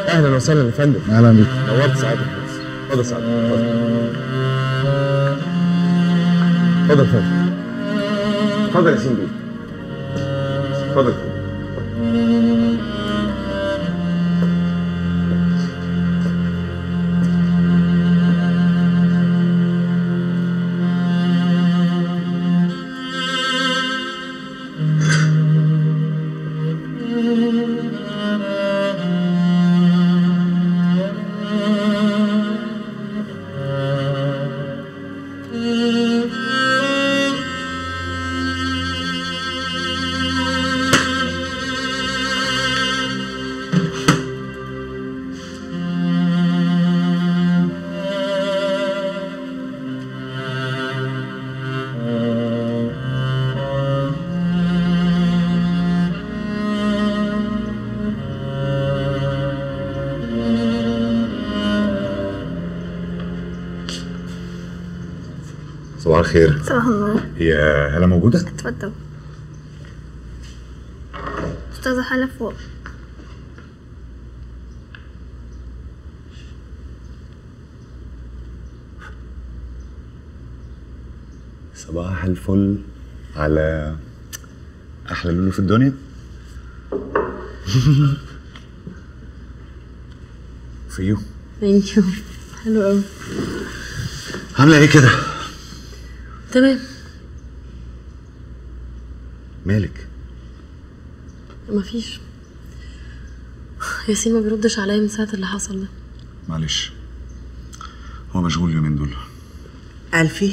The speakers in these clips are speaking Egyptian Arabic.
اهلا وسهلا يا فندم اهلا بيك نورت سعادتك اتفضل سعادتك اتفضل اتفضل اتفضل اتفضل يا سين بيه اتفضل صباح الخير صباح النور هي هلا موجودة؟ اتفضل أستاذة حالة فوق صباح الفل على أحلى لولو في الدنيا في يو ثانك يو حلو قوي عاملة إيه كده؟ تمام مالك؟ مفيش ياسين ما بيردش عليا من ساعة اللي حصل ده معلش هو مشغول اليومين دول ألفي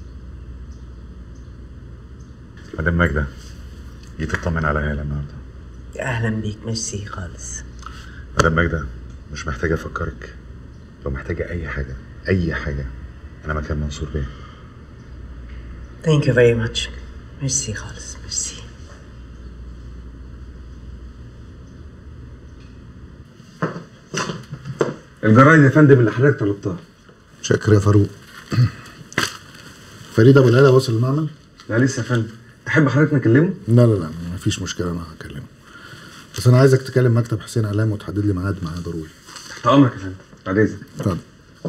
مدام ماجدة جيت تطمن على هالة النهاردة أهلا بيك ميرسي خالص مدام ماجدة مش محتاجة أفكرك لو محتاجة أي حاجة أي حاجة أنا مكان منصور بيه ثانك يو فيري ماتش ميرسي خالص ميرسي الجرايد يا فندم اللي حضرتك طلبتها شكرا يا فاروق فريد ابو العلا وصل المعمل؟ لا لسه يا فندم تحب حضرتك نكلمه؟ لا لا لا مفيش مشكله انا هكلمه بس انا عايزك تكلم مكتب حسين علام وتحدد لي ميعاد معاه ضروري تحت امرك يا فندم بعد اذنك اتفضل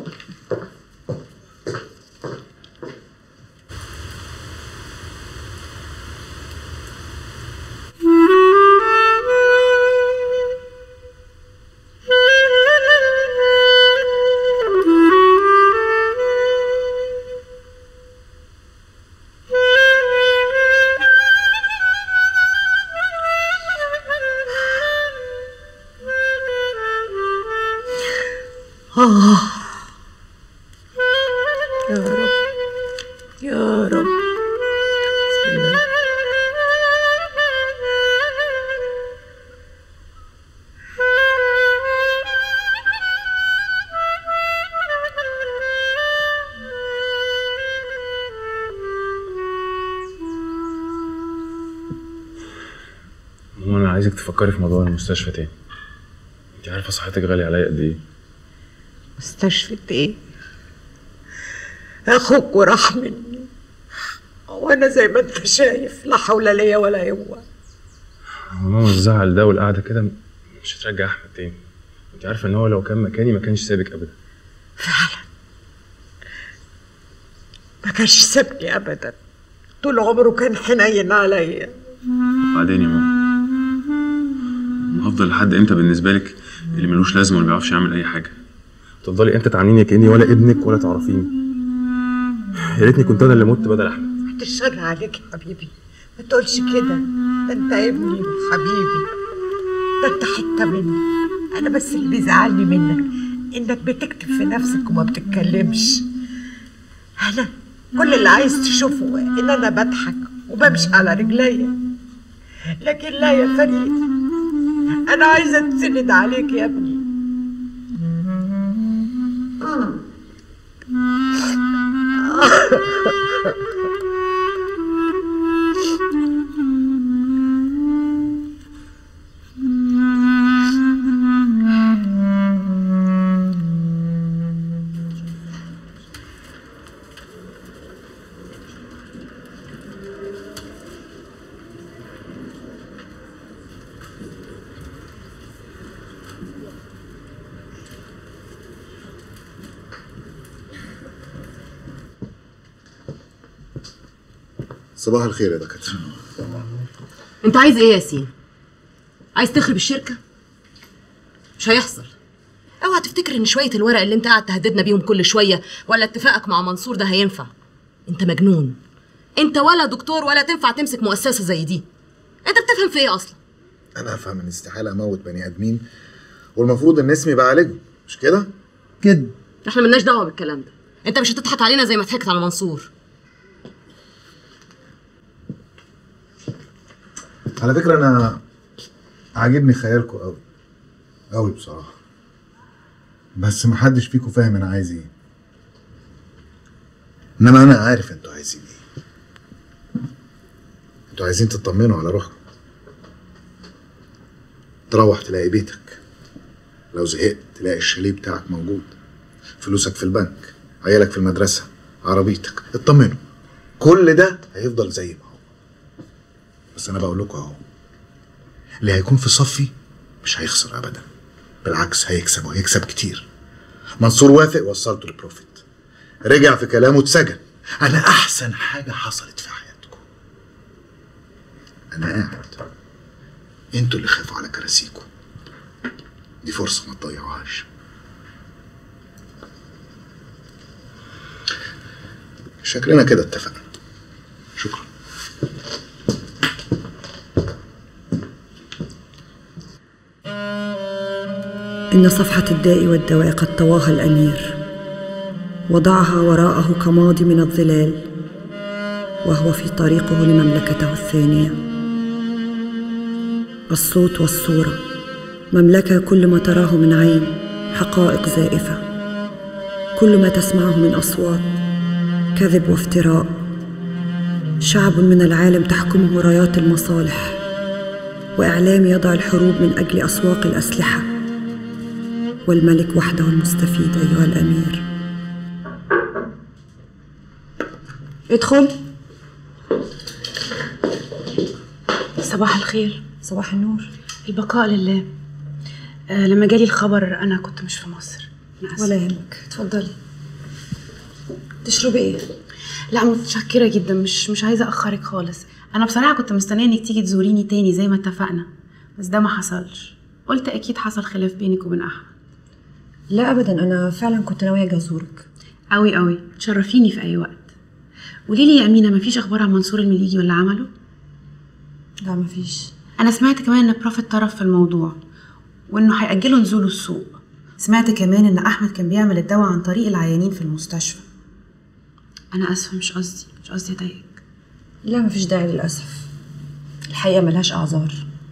آه يا رب يا رب بسم الله هو انا عايزك تفكري في موضوع المستشفى تاني انت عارفه صحتك غاليه عليا قد ايه مستشفى ايه اخوك وراح مني وانا زي ما انت شايف لا حول ليا ولا قوه ماما الزعل ده والقعده كده مش هترجع احمد تاني انت عارفه ان هو لو كان مكاني ما كانش سابك ابدا ما كانش سابني ابدا طول عمره كان حنين عليا وبعدين يا ماما هفضل لحد امتى بالنسبه لك اللي ملوش لازمه وما بيعرفش يعمل اي حاجه تفضلي امتى تعامليني كاني ولا ابنك ولا تعرفيني يا ريتني كنت انا اللي مت بدل احمد بعد الشر عليك يا حبيبي ما تقولش كده ده انت ابني وحبيبي ده انت حته مني انا بس اللي بيزعلني منك انك بتكتب في نفسك وما بتتكلمش انا كل اللي عايز تشوفه ان انا بضحك وبمشي على رجليا لكن لا يا فريد انا عايزه اتسند عليك يا ابني صباح الخير يا دكاتره انت عايز ايه يا ياسين عايز تخرب الشركه مش هيحصل اوعى تفتكر ان شويه الورق اللي انت قاعد تهددنا بيهم كل شويه ولا اتفاقك مع منصور ده هينفع انت مجنون انت ولا دكتور ولا تنفع تمسك مؤسسه زي دي انت بتفهم في ايه اصلا انا افهم ان استحاله اموت بني ادمين والمفروض ان اسمي بعالجه مش كده كده احنا ملناش دعوه بالكلام ده انت مش هتضحك علينا زي ما ضحكت على منصور على فكره انا عاجبني خيالكم قوي قوي بصراحه بس محدش فيكم فاهم انا عايز ايه انما انا عارف انتوا عايزين ايه انتوا عايزين تطمنوا على روحكم تروح تلاقي بيتك لو زهقت تلاقي الشاليه بتاعك موجود فلوسك في البنك عيالك في المدرسة عربيتك اطمنوا كل ده هيفضل زي ما هو بس انا بقول لكم اهو اللي هيكون في صفي مش هيخسر ابدا بالعكس هيكسب وهيكسب كتير منصور وافق وصلته للبروفيت رجع في كلامه اتسجن انا احسن حاجه حصلت في حياتكم انا قاعد انتوا اللي خافوا على كراسيكم دي فرصه ما تضيعوهاش شكلنا كده اتفقنا شكرا إن صفحة الداء والدواء قد طواها الأمير وضعها وراءه كماضي من الظلال وهو في طريقه لمملكته الثانية الصوت والصورة مملكة كل ما تراه من عين حقائق زائفة كل ما تسمعه من أصوات كذب وافتراء شعب من العالم تحكمه رايات المصالح وإعلام يضع الحروب من أجل أسواق الأسلحة والملك وحده المستفيد أيها الأمير ادخل صباح الخير صباح النور البقاء لله آه لما جالي الخبر انا كنت مش في مصر أنا آسفة. ولا يهمك اتفضلي تشربي ايه لا متشكرة جدا مش مش عايزة أخرك خالص أنا بصراحة كنت مستنية إنك تيجي تزوريني تاني زي ما اتفقنا بس ده ما حصلش قلت أكيد حصل خلاف بينك وبين أحمد لا ابدا انا فعلا كنت ناويه اجي ازورك أوي أوي تشرفيني في أي وقت قولي لي يا أمينة مفيش أخبار عن منصور المليجي ولا عمله؟ لا مفيش أنا سمعت كمان إن بروفيت طرف في الموضوع وإنه هيأجلوا نزوله السوق سمعت كمان إن أحمد كان بيعمل الدواء عن طريق العيانين في المستشفى أنا آسفة مش قصدي مش قصدي أضايقك لا مفيش داعي للاسف الحقيقه ملهاش اعذار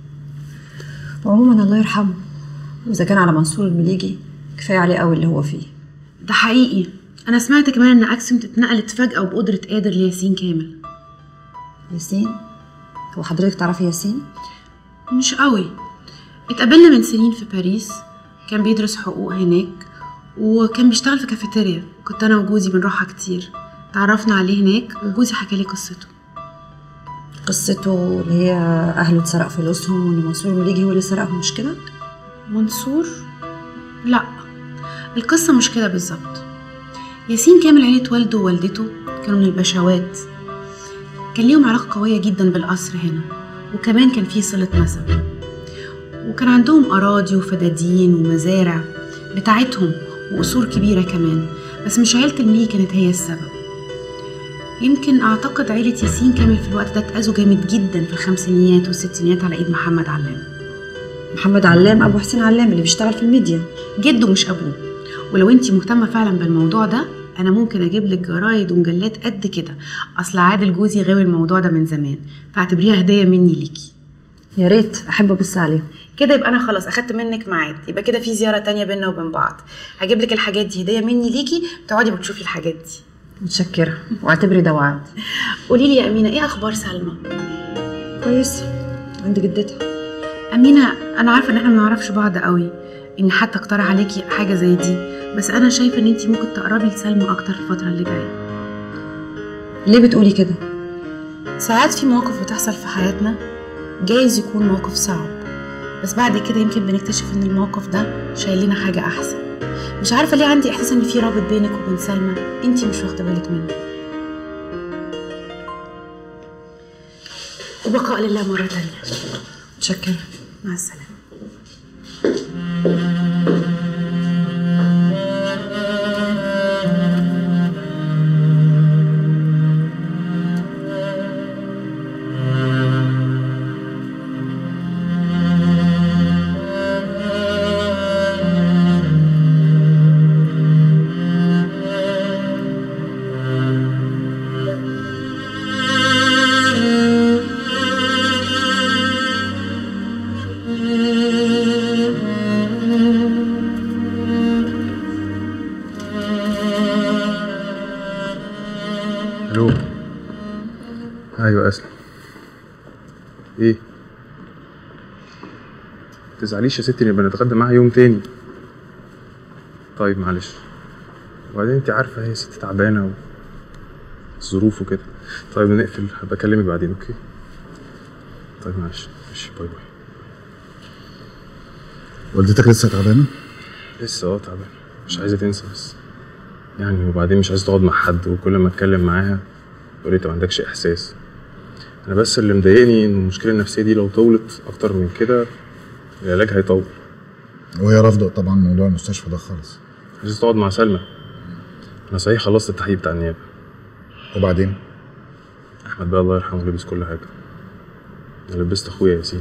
وعموما الله يرحمه واذا كان على منصور المليجي كفايه عليه قوي اللي هو فيه ده حقيقي أنا سمعت كمان إن أكسيوم اتنقلت فجأة وبقدرة قادر لياسين كامل ياسين هو حضرتك تعرفي ياسين مش قوي اتقابلنا من سنين في باريس كان بيدرس حقوق هناك وكان بيشتغل في كافيتيريا كنت انا وجوزي بنروحها كتير تعرفنا عليه هناك وجوزي حكى لي قصته قصته اللي هي اهله اتسرق فلوسهم وان منصور المليجي هو اللي سرقهم مش كده منصور لا القصة مش كده بالظبط ياسين كامل عيلة والده ووالدته كانوا من البشوات كان ليهم علاقة قوية جدا بالقصر هنا وكمان كان في صلة نسب وكان عندهم أراضي وفدادين ومزارع بتاعتهم وقصور كبيرة كمان بس مش عيلة المليجي كانت هي السبب يمكن أعتقد عيلة ياسين كامل في الوقت ده اتأذوا جامد جدا في الخمسينيات والستينيات على إيد محمد علام محمد علام ابو حسين علام اللي بيشتغل في الميديا جده مش ابوه ولو انتي مهتمه فعلا بالموضوع ده انا ممكن اجيب لك جرايد ومجلات قد كده اصل عادل جوزي غاوي الموضوع ده من زمان فاعتبريها هديه مني ليكي يا ريت احب ابص عليهم كده يبقى انا خلاص اخدت منك ميعاد يبقى كده في زياره تانية بينا وبين بعض هجيب لك الحاجات دي هديه مني ليكي تقعدي بتشوفي الحاجات دي متشكره واعتبري ده وعد قولي لي يا امينه ايه اخبار سلمى كويس عند جدتها امينه انا عارفه ان احنا ما نعرفش بعض قوي ان حتى اقترح عليكي حاجه زي دي بس انا شايفه ان انت ممكن تقربي لسلمى اكتر الفتره اللي جايه ليه بتقولي كده ساعات في مواقف بتحصل في حياتنا جايز يكون موقف صعب بس بعد كده يمكن بنكتشف ان الموقف ده شايل لنا حاجه احسن مش عارفه ليه عندي احساس ان في رابط بينك وبين سلمى انت مش واخده بالك منه وبقاء لله مرة تانية متشكرة مع السلامة الو ايوه اسلم ايه تزعليش يا ستي نبقى نتغدى معاها يوم تاني طيب معلش وبعدين انت عارفه هي ست تعبانه والظروف وكده طيب نقفل هبقى اكلمك بعدين اوكي طيب معلش ماشي باي باي والدتك لسه تعبانه لسه اه تعبان مش عايزه تنسى بس يعني وبعدين مش عايزه تقعد مع حد وكل ما اتكلم معاها تقول لي انت ما عندكش احساس انا بس اللي مضايقني ان المشكله النفسيه دي لو طولت اكتر من كده العلاج هيطول وهي رافضه طبعا موضوع المستشفى ده خالص عايزه تقعد مع سلمى انا صحيح خلصت التحقيق بتاع النيابه وبعدين احمد بقى الله يرحمه لبس كل حاجه انا لبست اخويا ياسين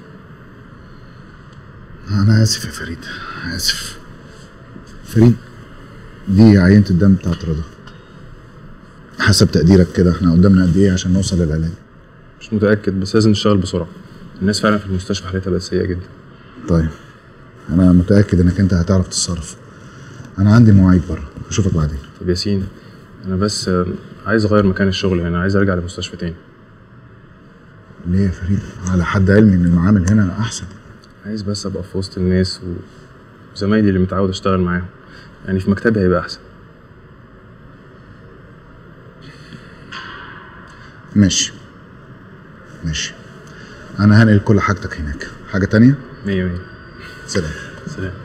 انا اسف يا فريد اسف فريد دي عينة الدم بتاعت رضا حسب تقديرك كده احنا قدامنا قد ايه عشان نوصل للعلاج مش متاكد بس لازم نشتغل بسرعه الناس فعلا في المستشفى حالتها بقت سيئه جدا طيب انا متاكد انك انت هتعرف تتصرف انا عندي مواعيد بره اشوفك بعدين طب ياسين انا بس آه، عايز اغير مكان الشغل هنا عايز ارجع لمستشفى تاني ليه يا فريد على حد علمي ان المعامل هنا احسن عايز بس ابقى في وسط الناس و- وزمايلي اللي متعود اشتغل معاهم يعني في مكتبي هيبقى احسن ماشي ماشي انا هنقل كل حاجتك هناك حاجه تانية مية مية سلام سلام